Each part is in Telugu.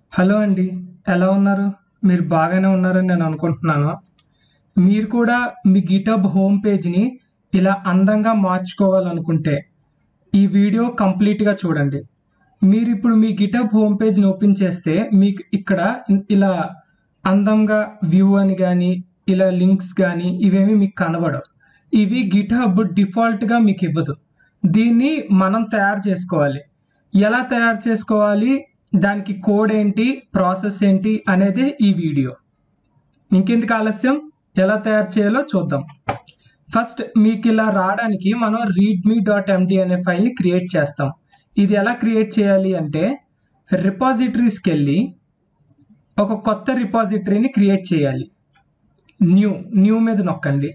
హలో అండి ఎలా ఉన్నారు మీరు బాగానే ఉన్నారని నేను అనుకుంటున్నాను మీరు కూడా మీ గిటబ్ హోమ్ పేజ్ని ఇలా అందంగా మార్చుకోవాలనుకుంటే ఈ వీడియో కంప్లీట్గా చూడండి మీరు ఇప్పుడు మీ గిటబ్ హోమ్ పేజ్ని ఓపెన్ చేస్తే మీకు ఇక్కడ ఇ- ఇలా అందంగా వ్యూ అని కానీ ఇలా లింక్స్ కానీ ఇవేమి మీకు కనబడవు ఇవి గిటహబ్ డిఫాల్ట్గా మీకు ఇవ్వదు దీన్ని మనం తయారు చేసుకోవాలి ఎలా తయారు చేసుకోవాలి దానికి కోడ్ ఏంటి ప్రాసెస్ ఏంటి అనేది ఈ వీడియో ఇంకెందుకు ఆలస్యం ఎలా తయారు చేయాలో చూద్దాం ఫస్ట్ మీకు ఇలా రావడానికి మనం రీడ్మీ డాట్ ఎండి అనే ఫైల్ని క్రియేట్ చేస్తాం ఇది ఎలా క్రియేట్ చేయాలి అంటే రిపాజిటరీస్కి వెళ్ళి ఒక కొత్త రిపాజిటరీని క్రియేట్ చేయాలి న్యూ న్యూ మీద నొక్కండి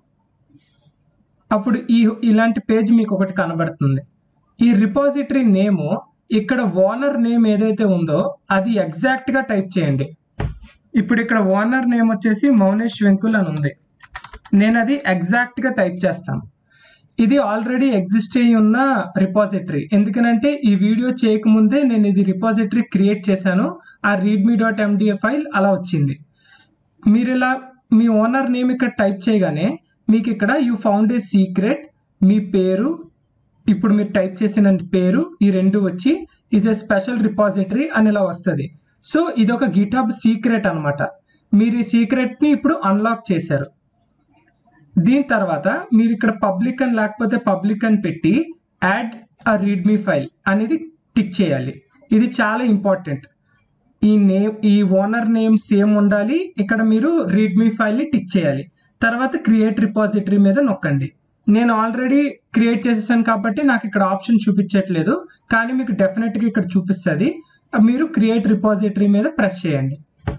అప్పుడు ఈ ఇలాంటి పేజ్ మీకు ఒకటి కనబడుతుంది ఈ రిపాజిటరీ నేము ఇక్కడ ఓనర్ నేమ్ ఏదైతే ఉందో అది ఎగ్జాక్ట్గా టైప్ చేయండి ఇప్పుడు ఇక్కడ ఓనర్ నేమ్ వచ్చేసి మౌనేష్ వెంకుల్ అని ఉంది నేను అది ఎగ్జాక్ట్గా టైప్ చేస్తాను ఇది ఆల్రెడీ ఎగ్జిస్ట్ అయి ఉన్న రిపాజిటరీ ఎందుకనంటే ఈ వీడియో చేయకముందే నేను ఇది రిపాజిటరీ క్రియేట్ చేశాను ఆ రీడ్మీ డాట్ ఎండిఏ ఫైల్ అలా వచ్చింది మీరు ఇలా మీ ఓనర్ నేమ్ ఇక్కడ టైప్ చేయగానే మీకు ఇక్కడ యూ ఫౌండ్ ఏ సీక్రెట్ మీ పేరు ఇప్పుడు మీరు టైప్ చేసిన పేరు ఈ రెండు వచ్చి ఈజ్ ఏ స్పెషల్ రిపాజిటరీ అని ఇలా వస్తుంది సో ఇది ఒక గిటబ్ సీక్రెట్ అన్నమాట మీరు ఈ సీక్రెట్ని ఇప్పుడు అన్లాక్ చేశారు దీని తర్వాత మీరు ఇక్కడ పబ్లిక్ అని లేకపోతే పబ్లిక్ అని పెట్టి యాడ్ ఆ రీడ్మీ ఫైల్ అనేది టిక్ చేయాలి ఇది చాలా ఇంపార్టెంట్ ఈ నేమ్ ఈ ఓనర్ నేమ్ సేమ్ ఉండాలి ఇక్కడ మీరు రీడ్మీ ఫైల్ని టిక్ చేయాలి తర్వాత క్రియేట్ రిపాజిటరీ మీద నొక్కండి నేను ఆల్రెడీ క్రియేట్ చేసేసాను కాబట్టి నాకు ఇక్కడ ఆప్షన్ చూపించట్లేదు కానీ మీకు డెఫినెట్గా ఇక్కడ చూపిస్తుంది మీరు క్రియేట్ రిపాజిటరీ మీద ప్రెస్ చేయండి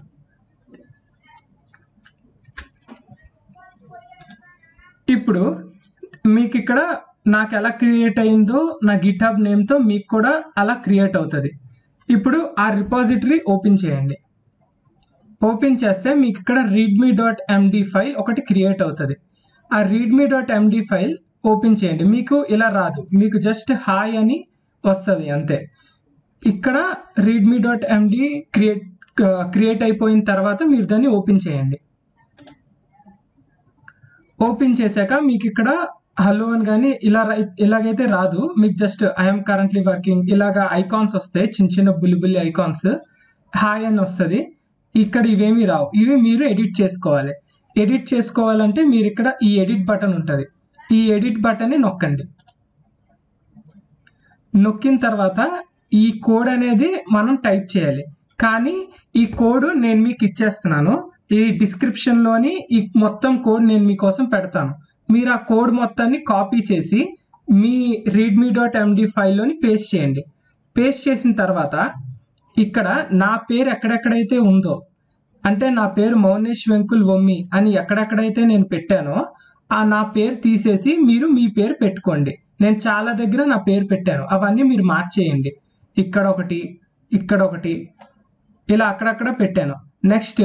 ఇప్పుడు మీకు ఇక్కడ నాకు ఎలా క్రియేట్ అయిందో నా గిటాబ్ నేమ్తో మీకు కూడా అలా క్రియేట్ అవుతుంది ఇప్పుడు ఆ రిపాజిటరీ ఓపెన్ చేయండి ఓపెన్ చేస్తే మీకు ఇక్కడ రీడ్మీ డాట్ ఎండి ఫైల్ ఒకటి క్రియేట్ అవుతుంది ఆ readme dot MD file open చేయండి మీకు ఇలా రాదు మీకు జస్ట్ హాయ్ అని వస్తుంది అంతే ఇక్కడ readme dot MD create create అయిపోయిన తర్వాత మీరు దాన్ని ఓపెన్ చేయండి ఓపెన్ చేశాక మీకు ఇక్కడ హలో అని కానీ ఇలా రా- ఇలాగైతే రాదు మీకు జస్ట్ ఐఎమ్ కరెంట్లీ వర్కింగ్ ఇలాగా ఐకాన్స్ వస్తాయి చిన్న చిన్న బుల్లి బుల్లి ఐకాన్స్ హాయ్ అని వస్తుంది ఇక్కడ ఇవేమి రావు ఇవి మీరు ఎడిట్ చేసుకోవాలి ఎడిట్ చేసుకోవాలంటే మీరు ఇక్కడ ఈ ఎడిట్ బటన్ ఉంటుంది ఈ ఎడిట్ బటన్ని నొక్కండి నొక్కిన తర్వాత ఈ కోడ్ అనేది మనం టైప్ చేయాలి కానీ ఈ కోడ్ నేను మీకు ఇచ్చేస్తున్నాను ఈ డిస్క్రిప్షన్లోని ఈ మొత్తం కోడ్ నేను మీకోసం పెడతాను మీరు ఆ కోడ్ మొత్తాన్ని కాపీ చేసి మీ రీడ్మీ డాట్ ఎండి ఫైల్లోని పేస్ట్ చేయండి పేస్ట్ చేసిన తర్వాత ఇక్కడ నా పేరు ఎక్కడెక్కడైతే ఉందో అంటే నా పేరు మౌనేష్ వెంకుల్ వమ్మి అని ఎక్కడెక్కడైతే నేను పెట్టానో ఆ నా పేరు తీసేసి మీరు మీ పేరు పెట్టుకోండి నేను చాలా దగ్గర నా పేరు పెట్టాను అవన్నీ మీరు మార్చేయండి ఇక్కడ ఒకటి ఇక్కడ ఒకటి ఇలా అక్కడక్కడ పెట్టాను నెక్స్ట్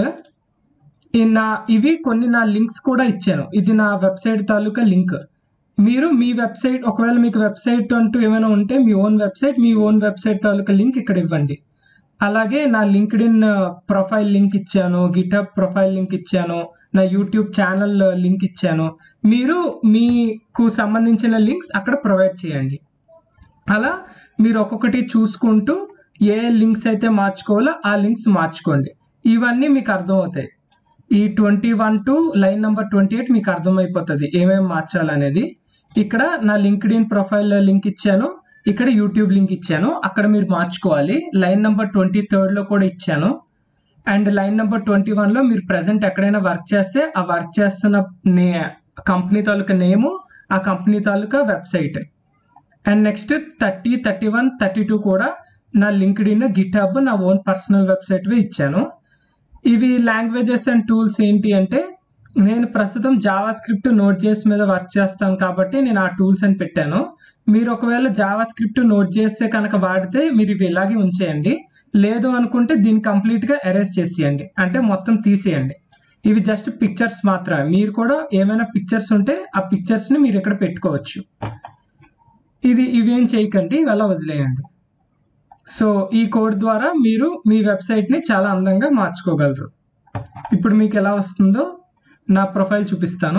ఈ నా ఇవి కొన్ని నా లింక్స్ కూడా ఇచ్చాను ఇది నా వెబ్సైట్ తాలూకా లింక్ మీరు మీ వెబ్సైట్ ఒకవేళ మీకు వెబ్సైట్ అంటూ ఏమైనా ఉంటే మీ ఓన్ వెబ్సైట్ మీ ఓన్ వెబ్సైట్ తాలూకా లింక్ ఇక్కడ ఇవ్వండి అలాగే నా లింక్డ్ ఇన్ ప్రొఫైల్ లింక్ ఇచ్చాను గిటప్ ప్రొఫైల్ లింక్ ఇచ్చాను నా యూట్యూబ్ ఛానల్ లింక్ ఇచ్చాను మీరు మీకు సంబంధించిన లింక్స్ అక్కడ ప్రొవైడ్ చేయండి అలా మీరు ఒక్కొక్కటి చూసుకుంటూ ఏ లింక్స్ అయితే మార్చుకోవాలో ఆ లింక్స్ మార్చుకోండి ఇవన్నీ మీకు అర్థమవుతాయి ఈ twenty one to line number twenty eight మీకు అర్థమైపోతుంది ఏమేమి మార్చాలనేది ఇక్కడ నా లింక్డ్ ఇన్ ప్రొఫైల్ లింక్ ఇచ్చాను ఇక్కడ యూట్యూబ్ లింక్ ఇచ్చాను అక్కడ మీరు మార్చుకోవాలి లైన్ నెంబర్ ట్వంటీ థర్డ్లో కూడా ఇచ్చాను అండ్ లైన్ నెంబర్ ట్వంటీ వన్లో మీరు ప్రజెంట్ ఎక్కడైనా వర్క్ చేస్తే ఆ వర్క్ చేస్తున్న నే కంపెనీ తాలూకా నేము ఆ కంపెనీ తాలూకా website and next thirty thirty one thirty two కూడా నా లింక్డ్ ఇన్ గిట్ హబ్ నా ఓన్ పర్సనల్ వెబ్సైట్వే ఇచ్చాను ఇవి లాంగ్వేజెస్ అండ్ టూల్స్ ఏంటి అంటే నేను ప్రస్తుతం జావా స్క్రిప్ట్ నోట్ జేస్ మీద వర్క్ చేస్తాను కాబట్టి నేను ఆ టూల్స్ అని పెట్టాను మీరు ఒకవేళ జావా స్క్రిప్ట్ నోట్ చేస్తే కనుక వాడితే మీరు ఇవి ఇలాగే ఉంచేయండి లేదు అనుకుంటే దీన్ని కంప్లీట్గా అరేంజ్ చేసేయండి అంటే మొత్తం తీసేయండి ఇవి జస్ట్ పిక్చర్స్ మాత్రమే మీరు కూడా ఏమైనా పిక్చర్స్ ఉంటే ఆ పిక్చర్స్ని మీరు ఇక్కడ పెట్టుకోవచ్చు ఇది ఇవేం చేయకండి ఇవి అలా వదిలేయండి సో ఈ కోడ్ ద్వారా మీరు మీ వెబ్సైట్ని చాలా అందంగా మార్చుకోగలరు ఇప్పుడు మీకు ఎలా వస్తుందో నా ప్రొఫైల్ చూపిస్తాను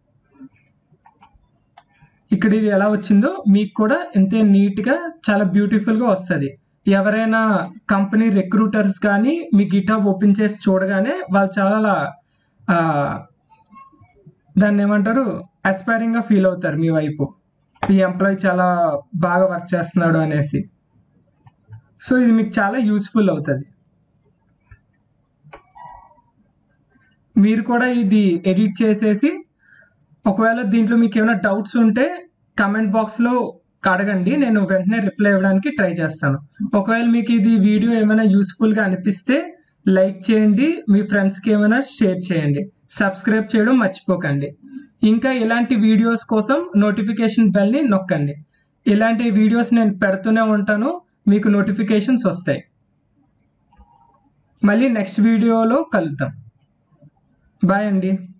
ఇక్కడ ఇది ఎలా వచ్చిందో మీకు కూడా ఇంతే నీట్గా చాలా బ్యూటిఫుల్గా వస్తుంది ఎవరైనా కంపెనీ రిక్రూటర్స్ కానీ మీ గిటాబ్ ఓపెన్ చేసి చూడగానే వాళ్ళు చాలా ఆ, దాన్ని ఏమంటారు అస్పైరింగ్గా ఫీల్ అవుతారు మీ వైపు ఈ ఎంప్లాయీ చాలా బాగా వర్క్ చేస్తున్నాడు అనేసి సో ఇది మీకు చాలా యూస్ఫుల్ అవుతుంది మీరు కూడా ఇది ఎడిట్ చేసేసి ఒకవేళ దీంట్లో మీకు ఏమైనా డౌట్స్ ఉంటే కమెంట్ బాక్స్లో అడగండి నేను వెంటనే రిప్లై ఇవ్వడానికి ట్రై చేస్తాను ఒకవేళ మీకు ఇది వీడియో ఏమైనా యూస్ఫుల్గా అనిపిస్తే లైక్ చేయండి మీ ఫ్రెండ్స్కి ఏమైనా షేర్ చేయండి సబ్స్క్రైబ్ చేయడం మర్చిపోకండి ఇంకా ఇలాంటి వీడియోస్ కోసం నోటిఫికేషన్ బెల్ని నొక్కండి ఇలాంటి వీడియోస్ నేను పెడుతూనే ఉంటాను మీకు నోటిఫికేషన్స్ వస్తాయి మళ్ళీ నెక్స్ట్ వీడియోలో కలుద్దాం బాయ్ అండి